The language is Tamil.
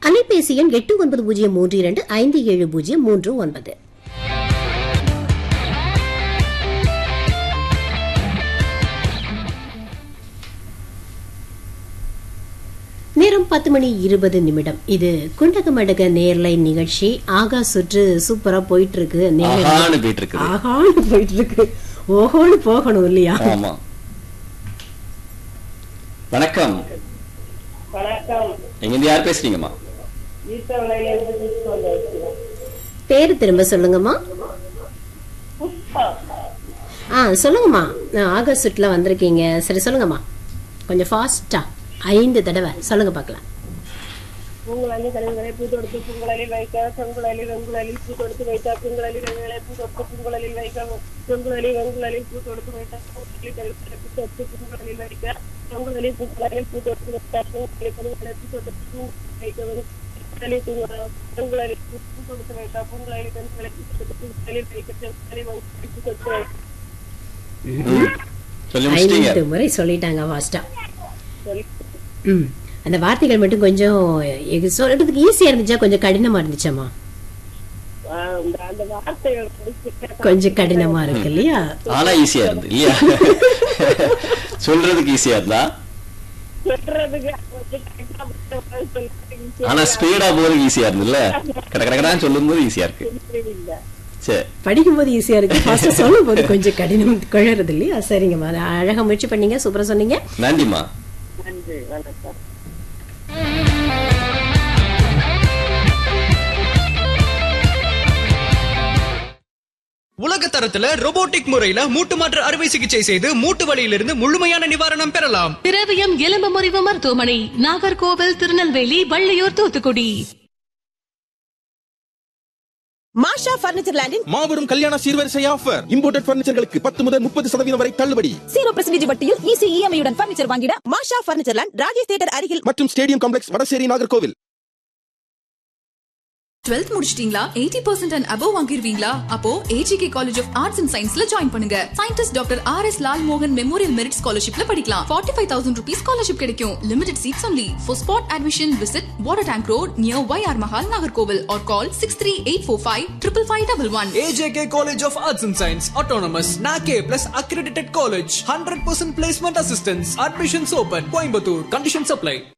அலைபேசி எண் எட்டு ஒன்பது பூஜ்ஜியம் மூன்று இரண்டு ஐந்து ஏழு பூஜ்ஜியம் மூன்று ஒன்பது நேரம் பத்து மணி இருபது நிமிடம் இது குண்டகமடக நேர்லை நிகழ்ச்சி ஆகா சுற்று சூப்பரா போயிட்டு இருக்கு நேர்லை ஆஹான்னு போயிட்டு இருக்குது ஆகான்னு போயிட்டு இருக்கு ஓஹோன்னு போகணும் இல்லையா ஆமா வணக்கம் வணக்கம் எங்க யார் பேசுறீங்கம்மா ஈஸ்வரனையிலிருந்து புஷ்பம் பேசுகிறேன். பேரு திரும்ப சொல்லுங்கம்மா புஷ்பம் ஆ சொல்லுங்கம்மா நான் ஆகஸ்ட் சுற்றுல வந்திருக்கீங்க சரி சொல்லுங்கம்மா கொஞ்சம் ஃபாஸ்டா ஐந்து தடவை சொல்லுங்க பார்க்கலாம் பூங்குழலி கழிவுகளை பூ தொடுத்து பூங்குழலில் வைக்க செங்குழலில் வெங்குழலில் பூ தொடுத்து வைத்த பூங்குழலி கழிவுகளை பூ தொடுத்து பூங்குழலில் வைக்க செங்குழலி வெங்குழலில் பூ தொடுத்து வைத்த பூங்குழலி கழிவுகளை பூ தொடுத்து பூங்குழலில் வைக்க செங்குழலி பூங்குழலில் பூ தொடுத்து வைத்த பூங்குழலி கழிவுகளை பூ தொடுத்து பூ வைக்க வெங்குழலி பூங்குழ- வெங்குழலில் பூ பூ தொடுத்து வைத்த பூங்குழலி கழிவுகளை பூ தொடுத்து பூங்குழலில் வைக்க செங்குழலி வெங்குழலில் பூ தொடுத்து வைக்க சொல்லி முடிச்சிட்டீங்க ஐந்து முறை சொல்லிட்டாங்க ஃபாஸ்டா சொல்லி ம் அந்த வார்த்தைகள் மட்டும் கொஞ்சம் எங்க சொல்றதுக்கு ஈஸியா இருந்துச்சா கொஞ்சம் கடினமா இருந்துச்சாம்மா ஆஹ் அந்த அந்த வார்த்தைகள் வந்து கொஞ்சம் கடினமா இருக்கு இல்லையா ஆனா ஈஸியா இருந்து இல்லையா சொல்றதுக்கு ஈஸியா இருந்தா சொல்றதுக்கு வந்து correct ஆ பதில் சொல்றதுக்கு ஆனா ஸ்பீடா போறதுக்கு ஈஸியா இருந்துல்ல கட கடகடான்னு சொல்லும் போது ஈஸியா இருக்கு இல்ல சரி படிக்கும்போது ஈஸியா இருக்கு ஃபர்ஸ்ட் சொல்லும் போது கொஞ்சம் கடினம் குழறது இல்லையா சரிங்கம்மா அது அழகா முயற்சி பண்ணீங்க சூப்பரா சொன்னீங்க நன்றிம்மா நன்றி வணக்கம் உலக தரத்துல robotic முறையில மூட்டு மாற்று அறுவை சிகிச்சை செய்து மூட்டு வலியிலிருந்து முழுமையான நிவாரணம் பெறலாம் திரவியம் எலும்பு முறிவு மருத்துவமனை நாகர்கோவில் திருநெல்வேலி வள்ளியூர் தூத்துக்குடி மாஷா பர்னிச்சர் லேண்டின் மாபெரும் கல்யாண சீர்வரிசை ஆஃபர் இம்போர்ட்டட் பர்னிச்சர்களுக்கு பத்து முதல் முப்பது சதவீதம் வரை தள்ளுபடி ஜீரோ பர்சன்டேஜ் வட்டியில் ஈஸி இஎம்ஐ உடன் பர்னிச்சர் வாங்கிட Masha furniture land Rajesh theatre அருகில் மற்றும் stadium complex Vadasery Nagercoil twelfth முடிச்சிட்டீங்களா எயிட்டி பர்சன்ட் அண்ட் அபவ் வாங்கிருவீங்களா அப்போ AGK college of arts and சயின்ஸ்ல ஜாயின் பண்ணுங்க scientist doctor R S Lal மோகன் மெமோரியல் மெரிட் ஸ்காலர்ஷிப்ல படிக்கலாம் forty five thousand rupees scholarship கிடைக்கும் limited seats only for spot admission visit water tank road near Y R Mahal Nagercoil R call six three eight four five triple five double one AJK College of Arts and Science, Autonomous, NACA plus accredited college, 100% placement assistance, admissions open, Coimbatore, conditions apply.